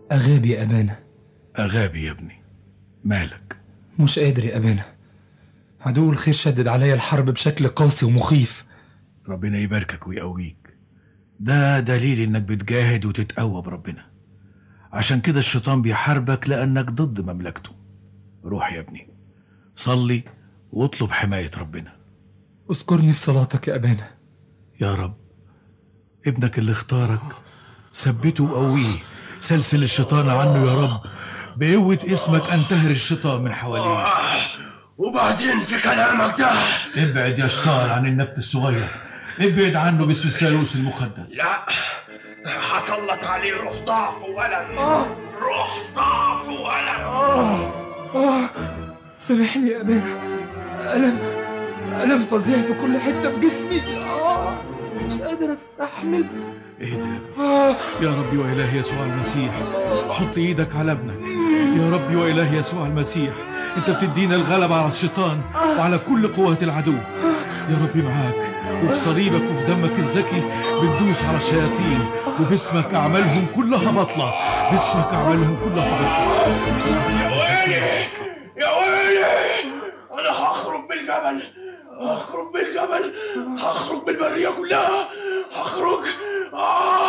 أغاب يا أبانا أغابي يا ابني مالك مش قادر يا أبانا عدو الخير شدد عليا الحرب بشكل قاسي ومخيف ربنا يباركك ويقويك ده دليل انك بتجاهد وتتقوى بربنا عشان كده الشيطان بيحاربك لانك ضد مملكته روح يا ابني صلي واطلب حماية ربنا اذكرني في صلاتك يا أبانا يا رب ابنك اللي اختارك ثبته وقويه سلسل الشيطان عنه يا رب بقوة اسمك انتهر الشيطان من حواليه وبعدين في كلامك ده ابعد يا شيطان عن النبت الصغير ابعد عنه باسم الثالوث المقدس لا هسلط عليه روح ضعف وألم روح ضعف وألم آه سامحني يا أبانا ألم ألم فظيع في كل حتة في جسمي آه مش قادر أستحمل ايه ده آه يا ربي وإله يسوع المسيح حط ايدك على ابنك يا ربي وإله يسوع المسيح انت بتدينا الغلبة على الشيطان وعلى كل قوات العدو يا ربي معاك وفي صليبك وفي دمك الزكي بتدوس على الشياطين وباسمك أعمالهم كلها بطلة باسمك أعمالهم كلها بطلة باسمك يا ويلي يا ويلي أنا هخرج من الجبل هخرج من الجبل هخرج من البرية كلها هخرج آه